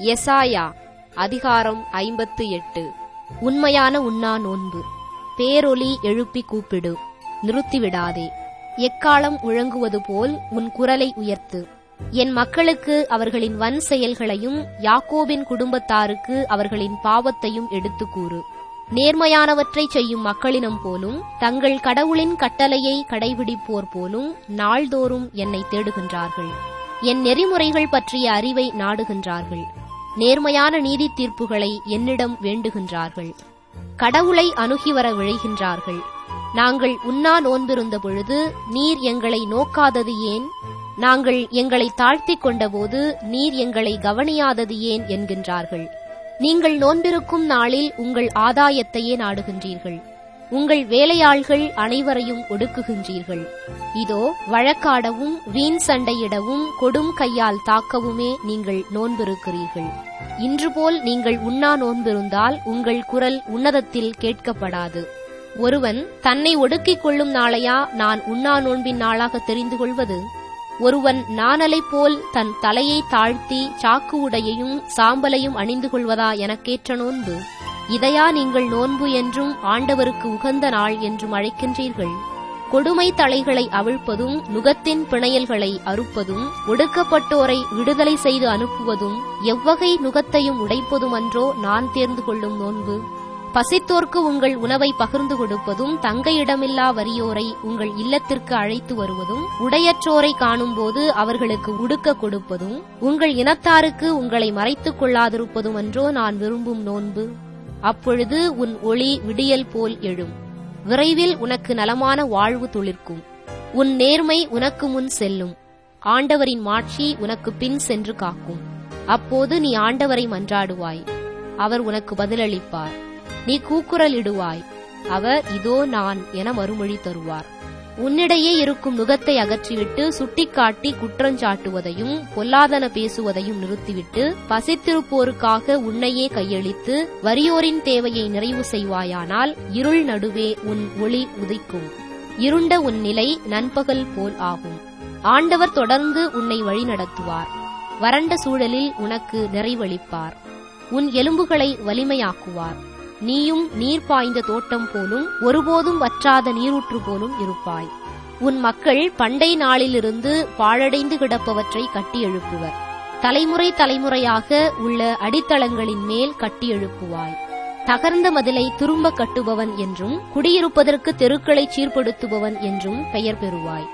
எசாயா அதிகாரம் ஐம்பத்து எட்டு உண்மையான உண்ணா நோன்பு பேரொலி எழுப்பி கூப்பிடு நிறுத்திவிடாதே எக்காலம் முழங்குவது போல் உன் குரலை உயர்த்து என் மக்களுக்கு அவர்களின் வன் செயல்களையும் யாக்கோபின் குடும்பத்தாருக்கு அவர்களின் பாவத்தையும் எடுத்துக் கூறு நேர்மையானவற்றை செய்யும் மக்களினம் போலும் தங்கள் கடவுளின் கட்டளையை கடைபிடிப்போர் போலும் நாள்தோறும் என்னை தேடுகின்றார்கள் என் நெறிமுறைகள் பற்றிய அறிவை நாடுகின்றார்கள் நேர்மையான நீதி தீர்ப்புகளை என்னிடம் வேண்டுகின்றார்கள் கடவுளை அணுகி வர விழைகின்றார்கள் நாங்கள் உண்ணா நோன்பிருந்த பொழுது நீர் எங்களை நோக்காதது ஏன் நாங்கள் எங்களை தாழ்த்திக் கொண்டபோது நீர் எங்களை கவனியாதது ஏன் என்கின்றார்கள் நீங்கள் நோன்பிருக்கும் நாளில் உங்கள் ஆதாயத்தையே நாடுகின்றீர்கள் உங்கள் வேலையாள்கள் அனைவரையும் ஒடுக்குகின்றீர்கள் இதோ வழக்காடவும் வீண் சண்டையிடவும் கொடும் கையால் தாக்கவுமே நீங்கள் நோன்பிருக்கிறீர்கள் இன்று போல் நீங்கள் உண்ணா நோன்பிருந்தால் உங்கள் குரல் உன்னதத்தில் கேட்கப்படாது ஒருவன் தன்னை ஒடுக்கிக் கொள்ளும் நாளையா நான் உண்ணா நோன்பின் நாளாக தெரிந்து கொள்வது ஒருவன் நாணலை போல் தன் தலையை தாழ்த்தி சாக்கு உடையையும் சாம்பலையும் அணிந்து கொள்வதா எனக்கேற்ற நோன்பு இதையா நீங்கள் நோன்பு என்றும் ஆண்டவருக்கு உகந்த நாள் என்றும் அழைக்கின்றீர்கள் கொடுமை தலைகளை அவிழ்ப்பதும் நுகத்தின் பிணையல்களை அறுப்பதும் ஒடுக்கப்பட்டோரை விடுதலை செய்து அனுப்புவதும் எவ்வகை நுகத்தையும் உடைப்பதும் அன்றோ நான் தேர்ந்து கொள்ளும் நோன்பு பசித்தோர்க்கு உங்கள் உணவை பகிர்ந்து கொடுப்பதும் தங்கையிடமில்லா வறியோரை உங்கள் இல்லத்திற்கு அழைத்து வருவதும் உடையற்றோரை காணும்போது அவர்களுக்கு உடுக்க கொடுப்பதும் உங்கள் இனத்தாருக்கு உங்களை மறைத்துக் கொள்ளாதிருப்பதும் அன்றோ நான் விரும்பும் நோன்பு அப்பொழுது உன் ஒளி விடியல் போல் எழும் விரைவில் உனக்கு நலமான வாழ்வு துளிர்க்கும் உன் நேர்மை உனக்கு முன் செல்லும் ஆண்டவரின் மாட்சி உனக்கு பின் சென்று காக்கும் அப்போது நீ ஆண்டவரை மன்றாடுவாய் அவர் உனக்கு பதிலளிப்பார் நீ கூக்குரல் இடுவாய் அவர் இதோ நான் என மறுமொழி தருவார் உன்னிடையே இருக்கும் நுகத்தை அகற்றிவிட்டு சுட்டிக்காட்டி குற்றஞ்சாட்டுவதையும் பொல்லாதன பேசுவதையும் நிறுத்திவிட்டு பசித்திருப்போருக்காக உன்னையே கையளித்து வறியோரின் தேவையை நிறைவு செய்வாயானால் இருள் நடுவே உன் ஒளி உதிக்கும் இருண்ட உன் நிலை நண்பகல் போல் ஆகும் ஆண்டவர் தொடர்ந்து உன்னை வழிநடத்துவார் வறண்ட சூழலில் உனக்கு நிறைவளிப்பார் உன் எலும்புகளை வலிமையாக்குவார் நீயும் நீர் பாய்ந்த தோட்டம் போலும் ஒருபோதும் வற்றாத நீரூற்று போலும் இருப்பாய் உன் மக்கள் பண்டை நாளிலிருந்து பாழடைந்து கிடப்பவற்றை கட்டி எழுப்புவர் தலைமுறை தலைமுறையாக உள்ள அடித்தளங்களின் மேல் கட்டி எழுப்புவாய் தகர்ந்த மதிலை திரும்ப கட்டுபவன் என்றும் குடியிருப்பதற்கு தெருக்களை சீர்படுத்துபவன் என்றும் பெயர் பெறுவாய்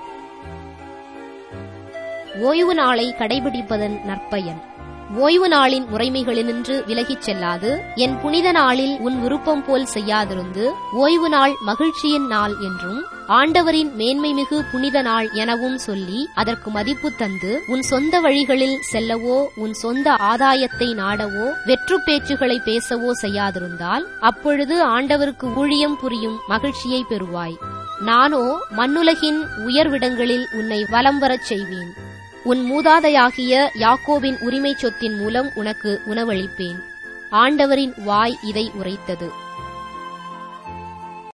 ஓய்வு நாளை கடைபிடிப்பதன் நற்பயன் ஓய்வு நாளின் முறைமைகளினின்று விலகிச் செல்லாது என் புனித நாளில் உன் விருப்பம் போல் செய்யாதிருந்து ஓய்வு நாள் மகிழ்ச்சியின் நாள் என்றும் ஆண்டவரின் மேன்மைமிகு புனித நாள் எனவும் சொல்லி அதற்கு மதிப்பு தந்து உன் சொந்த வழிகளில் செல்லவோ உன் சொந்த ஆதாயத்தை நாடவோ வெற்று பேச்சுகளை பேசவோ செய்யாதிருந்தால் அப்பொழுது ஆண்டவருக்கு ஊழியம் புரியும் மகிழ்ச்சியை பெறுவாய் நானோ மண்ணுலகின் உயர்விடங்களில் உன்னை வலம் வரச் செய்வேன் உன் மூதாதையாகிய யாக்கோபின் உரிமைச் சொத்தின் மூலம் உனக்கு உணவளிப்பேன் ஆண்டவரின் வாய் இதை உரைத்தது